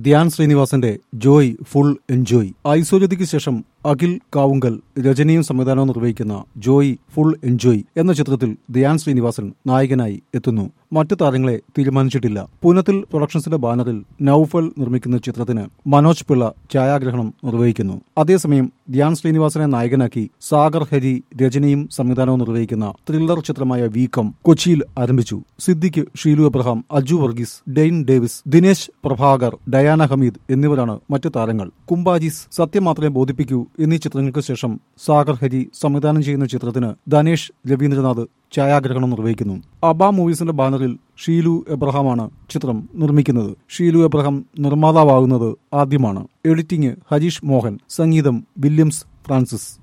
ധ്യാൻ ശ്രീനിവാസന്റെ Joy full enjoy ഐശ്വര്യതയ്ക്ക് ശേഷം അഖിൽ കാവുങ്കൽ രചനയും സംവിധാനവും നിർവഹിക്കുന്ന ജോയ് ഫുൾ എൻജോയ് എന്ന ചിത്രത്തിൽ ധ്യാൻ ശ്രീനിവാസൻ നായകനായി എത്തുന്നു മറ്റു താരങ്ങളെ തീരുമാനിച്ചിട്ടില്ല പൂനത്തിൽ പ്രൊഡക്ഷൻസിന്റെ ബാനറിൽ നൌഫൽ നിർമ്മിക്കുന്ന ചിത്രത്തിന് മനോജ് പിള്ള ഛായാഗ്രഹണം നിർവഹിക്കുന്നു അതേസമയം ധ്യാൻ ശ്രീനിവാസനെ നായകനാക്കി സാഗർ ഹരി രചനയും സംവിധാനവും നിർവഹിക്കുന്ന ത്രില്ലർ ചിത്രമായ വീക്കം കൊച്ചിയിൽ ആരംഭിച്ചു സിദ്ദിഖ് ഷീലു എബ്രഹാം അജു വർഗീസ് ഡെയിൻ ഡേവിസ് ദിനേശ് പ്രഭാകർ ഡയാന ഹമീദ് എന്നിവരാണ് മറ്റു താരങ്ങൾ കുംബാജീസ് സത്യം മാത്രമേ ബോധിപ്പിക്കൂ എന്നീ ചിത്രങ്ങൾക്ക് ശേഷം സാഗർ ഹരി സംവിധാനം ചെയ്യുന്ന ചിത്രത്തിന് ധനേഷ് രവീന്ദ്രനാഥ് ഛായാഗ്രഹണം നിർവഹിക്കുന്നു അബ മൂവീസിന്റെ ബാനറിൽ ഷീലു എബ്രഹാമാണ് ചിത്രം നിർമ്മിക്കുന്നത് ഷീലു എബ്രഹാം നിർമ്മാതാവാകുന്നത് ആദ്യമാണ് എഡിറ്റിംഗ് ഹരീഷ് മോഹൻ സംഗീതം വില്യംസ് ഫ്രാൻസിസ്